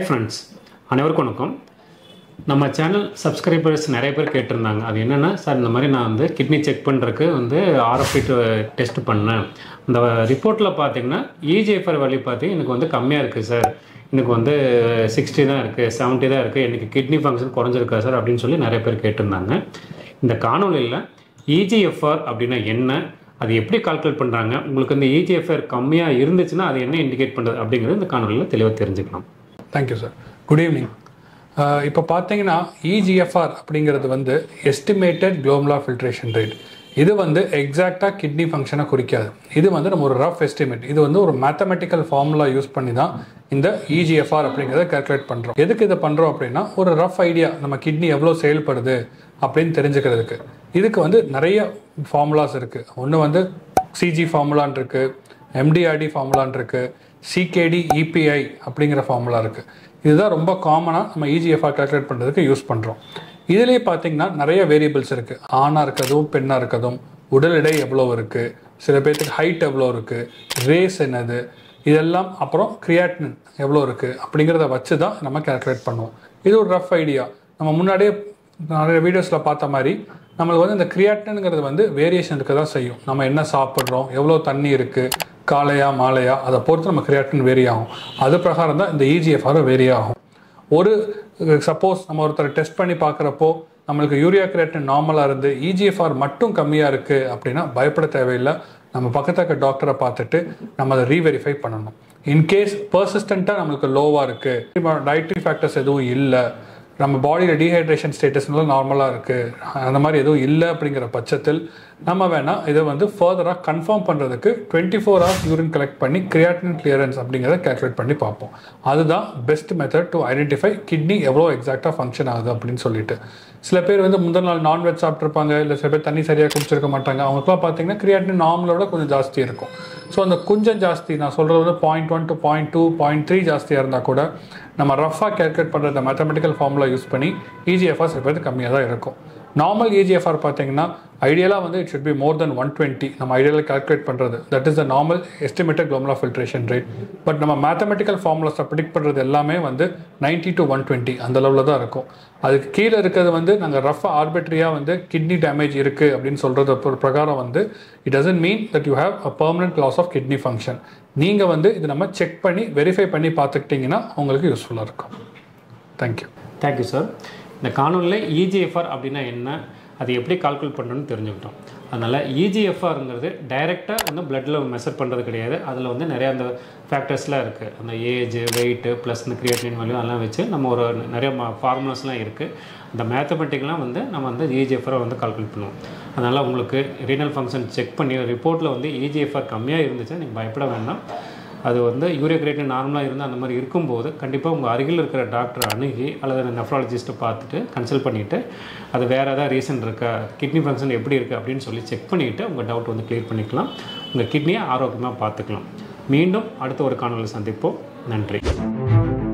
hi friends அனைவருக்கும் வணக்கம் நம்ம சேனல் சப்ஸ்கிரைபர்ஸ் நிறைய பேர் கேட்டிருந்தாங்க அது என்னென்னா சார் இந்த மாதிரி நான் வந்து கிட்னி செக் பண்ணுறதுக்கு வந்து ஆர்எஃப்டி டெஸ்ட் பண்ணேன் அந்த ரிப்போர்ட்டில் பார்த்தீங்கன்னா இஜிஎஃப்ஆர் வேல்யூ பார்த்தீங்கன்னா எனக்கு வந்து கம்மியாக இருக்குது சார் எனக்கு வந்து சிக்ஸ்டி தான் இருக்குது செவன்ட்டி தான் இருக்குது எனக்கு கிட்னி ஃபங்க்ஷன் குறைஞ்சிருக்கா சார் அப்படின்னு சொல்லி நிறைய பேர் கேட்டிருந்தாங்க இந்த காணொலியில் இஜிஎஃப்ஆர் அப்படின்னா என்ன அது எப்படி கால்குலேட் பண்ணுறாங்க உங்களுக்கு இந்த இஜிஎஃப்ஆர் கம்மியாக இருந்துச்சுன்னா அது என்ன இண்டிகேட் பண்ணுறது அப்படிங்கிறது இந்த காணொலியில் தெளிவாக தெரிஞ்சுக்கலாம் தேங்க்யூ சார் குட் ஈவினிங் இப்போ பார்த்தீங்கன்னா இஜிஎஃப்ஆர் அப்படிங்கிறது வந்து எஸ்டிமேட்டட் குளோமலா ஃபில்ட்ரேஷன் ரேட் இது வந்து எக்ஸாக்டாக கிட்னி ஃபங்க்ஷனை குறிக்காது இது வந்து நம்ம ஒரு ரஃப் எஸ்டிமேட் இது வந்து ஒரு மேத்தமெட்டிக்கல் ஃபார்முலா யூஸ் பண்ணி தான் இந்த இஜிஎஃப்ஆர் அப்படிங்கிறத கால்குலேட் பண்ணுறோம் எதுக்கு இதை பண்ணுறோம் அப்படின்னா ஒரு ரஃப் ஐடியா நம்ம கிட்னி எவ்வளோ செயல்படுது அப்படின்னு தெரிஞ்சுக்கிறதுக்கு இதுக்கு வந்து நிறைய ஃபார்முலாஸ் இருக்குது ஒன்று வந்து சிஜி ஃபார்முலான் இருக்குது எம்டிஆர்டி ஃபார்முலான் இருக்குது சிகேடி இபிஐ அப்படிங்கிற ஃபார்முலா இருக்குது இதுதான் ரொம்ப காமனாக நம்ம இஜிஎஃப்ஆர் கால்குலேட் பண்ணுறதுக்கு யூஸ் பண்ணுறோம் இதுலேயே பார்த்தீங்கன்னா நிறைய வேரியபிள்ஸ் இருக்குது ஆணாக இருக்கதும் பெண்ணாக இருக்கதும் உடல் எடை எவ்வளோ இருக்குது சில பேர்த்துக்கு ஹைட் எவ்வளோ இருக்குது ரேஸ் என்னது இதெல்லாம் அப்புறம் கிரியாட்டின் எவ்வளோ இருக்குது அப்படிங்கிறத வச்சு தான் நம்ம கால்குலேட் பண்ணுவோம் இது ஒரு ரஃப் ஐடியா நம்ம முன்னாடியே நிறைய வீடியோஸில் பார்த்த மாதிரி நம்மளுக்கு வந்து இந்த கிரியாட்டினுங்கிறது வந்து வேரியேஷன் இருக்க தான் செய்யும் நம்ம என்ன சாப்பிட்றோம் எவ்வளோ தண்ணி இருக்குது காலையா மாலையா அதை பொறுத்து நம்ம கிரியாட்டின் வேரி ஆகும் அது பிரகாரம் தான் இந்த இஜிஎஃப்ஆர் வேரி ஆகும் ஒரு சப்போஸ் நம்ம ஒருத்தர் டெஸ்ட் பண்ணி பார்க்குறப்போ நம்மளுக்கு யூரியா கிரியாட்டின் நார்மலாக இருந்து இஜிஎஃப்ஆர் மட்டும் கம்மியாக இருக்குது அப்படின்னா பயப்பட தேவையில்லை நம்ம பக்கத்தில் இருக்க டாக்டரை பார்த்துட்டு நம்ம அதை ரீவெரிஃபை பண்ணணும் இன்கேஸ் பர்சிஸ்டண்ட்டாக நம்மளுக்கு லோவாக இருக்குது டயட்ரி ஃபேக்டர்ஸ் எதுவும் இல்லை நம்ம பாடியில் டீஹைட்ரேஷன் ஸ்டேட்டஸ்னால நார்மலாக இருக்குது அந்த மாதிரி எதுவும் இல்லை அப்படிங்கிற பட்சத்தில் நம்ம வேணால் இதை வந்து ஃபர்தராக கன்ஃபார்ம் பண்ணுறதுக்கு twenty four hours urine collect பண்ணி கிரியாட்டின் கிளியரன்ஸ் அப்படிங்கிறத கேல்குலேட் பண்ணி பார்ப்போம் அதுதான் best method to identify kidney எவ்வளோ எக்ஸாக்டாக ஃபங்க்ஷன் ஆகுது அப்படின்னு சொல்லிட்டு சில பேர் வந்து முந்தின நாள் நான்வெஜ் சாப்பிட்ருப்பாங்க இல்லை சில பேர் தண்ணி சரியாக குடிச்சிருக்க மாட்டாங்க அவங்களுக்குலாம் பார்த்தீங்கன்னா கிரியாட்டின் நார்மலோட கொஞ்சம் ஜாஸ்தி இருக்கும் ஸோ அந்த கொஞ்சம் ஜாஸ்தி நான் சொல்கிறது வந்து point one two point two point three ஜாஸ்தியாக இருந்தால் கூட நம்ம ரஃபாக கேல்குலேட் பண்ணுற இந்த மேத்தமெட்டிக்கல் ஃபார்முலா யூஸ் பண்ணி இஜிஎஃப்ஆர் சில பேருக்கு கம்மியாக தான் இருக்கும் நார்மல் இஜிஎஃப்ஆர் பார்த்தீங்கன்னா ஐடியலாக வந்து it should be more than one twenty நம்ம ஐடியலாக கால்குலேட் பண்ணுறது that is the normal estimated glomerular filtration rate but நம்ம மேத்தமெட்டிக்கல் ஃபார்முலாஸை ப்ரிடிக் பண்ணுறது எல்லாமே வந்து நைன்ட்டி டு ஒன் டுவெண்ட்டி அந்த லெவலில் தான் இருக்கும் அதுக்கு கீழே இருக்கிறது வந்து நாங்கள் ரஃபாக ஆர்பிட்ரியாக வந்து கிட்னி டேமேஜ் இருக்குது அப்படின்னு சொல்கிறது பிரகாரம் வந்து it doesn't mean that you have a permanent loss of kidney function நீங்கள் வந்து இது நம்ம செக் பண்ணி வெரிஃபை பண்ணி பார்த்துக்கிட்டிங்கன்னா உங்களுக்கு யூஸ்ஃபுல்லாக இருக்கும் தேங்க்யூ தேங்க்யூ சார் இந்த காணொலியில் இஜிஎஃப்ஆர் அப்படின்னா என்ன அது எப்படி கால்குலேட் பண்ணணும்னு தெரிஞ்சுக்கிட்டோம் அதனால் இஜிஎஃப்ஆருங்கிறது டைரெக்டாக வந்து பிளட்டில் மெஷர் பண்ணுறது கிடையாது அதில் வந்து நிறையா அந்த ஃபேக்டர்ஸ்லாம் இருக்குது அந்த ஏஜ் வெயிட்டு ப்ளஸ் இந்த கிரியேட்டின் வேல்யூ அதெல்லாம் வச்சு நம்ம ஒரு நிறைய ஃபார்முலாஸ்லாம் இருக்குது அந்த மேத்தமெட்டிக்லாம் வந்து நம்ம வந்து இஜிஎஃப்ஆரை வந்து கால்குலேட் பண்ணுவோம் அதனால் உங்களுக்கு ரீனல் ஃபங்க்ஷன் செக் பண்ணி ரிப்போர்ட்டில் வந்து இஜிஎஃப்ஆர் கம்மியாக இருந்துச்சுன்னா நீங்கள் பயப்பட வேண்டாம் அது வந்து யூரியா கிரேட்டின் நார்மலாக இருந்து அந்த மாதிரி இருக்கும்போது கண்டிப்பாக உங்கள் அருகில் இருக்கிற டாக்டரை அணுகி அல்லது நெஃப்ராலஜிஸ்ட்டை பார்த்துட்டு கன்சல்ட் பண்ணிவிட்டு அது வேறு ஏதாவது ரீசன் இருக்கா கிட்னி ஃபங்க்ஷன் எப்படி இருக்குது அப்படின்னு சொல்லி செக் பண்ணிவிட்டு உங்கள் டவுட் வந்து கிளியர் பண்ணிக்கலாம் உங்கள் கிட்னியை ஆரோக்கியமாக பார்த்துக்கலாம் மீண்டும் அடுத்த ஒரு காணொலியில் சந்திப்போம் நன்றி